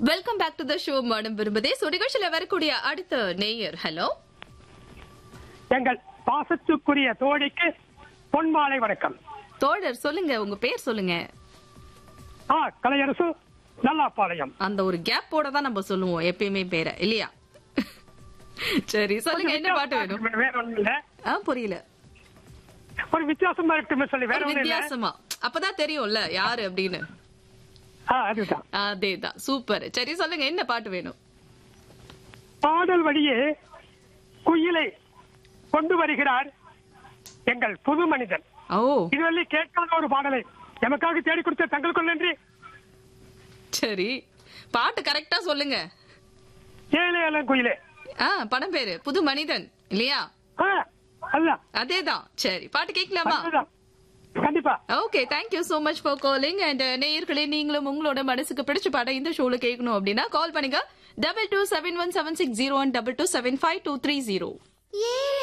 welcome back to the show madam விரும்புதே so நிகழ்ச்சியில வரக்கூடிய அடுத்த நேயர் ஹலோ எங்கள் பாசத்துக்குரிய தோழிக்கு பொன்மாலை வணக்கம் தோழர் சொல்லுங்க உங்க பேர் சொல்லுங்க ஆ கலையரசு நல்லாப்பாளையம் அந்த ஒரு கேப்போட தான் நம்ம சொல்லுவோம் எப்பயுமே பேரை இல்லையா சரி சொல்லுங்க என்ன பாட்டு வேணும் வேற ஒண்ணும் இல்ல ஆ புரியல ஒரு வித்தியாசமா இருக்குமே சொல்லி வேற ஒரு ஒண்ணும் இல்ல வித்தியாசமா அப்பதான் தெரியும்ல யாரு அப்படின்னு ஆ, அதுதான் அதேதான் சூப்பர் சரி சொல்லுங்க என்ன பாட்டு வேணும் பாடல் வழியே குயிலை கொண்டு வருகிறார் எங்கள் புது மனிதன் ஓ இதுவரை கேட்காத ஒரு பாடலை எமக்காக தேடி கொடுத்த தங்களுக்குள் நன்றி சரி பாட்டு கரெக்டா சொல்லுங்க ஏழை ஏழம் குயிலே ஆ படம் பேரு புது மனிதன் இல்லையா ஆ, அதுதான் அதேதான் சரி பாட்டு கேட்கலாமா அதுதான் கண்டிப்பா okay thank you so much for calling and நேயர்களே நீங்களும் உங்களோட மனசுக்கு பிடிச்ச பாடம் இந்த ஷோல கேட்கணும் அப்படின்னா கால் பண்ணுங்க double two seven one seven six zero one double two seven five two three zero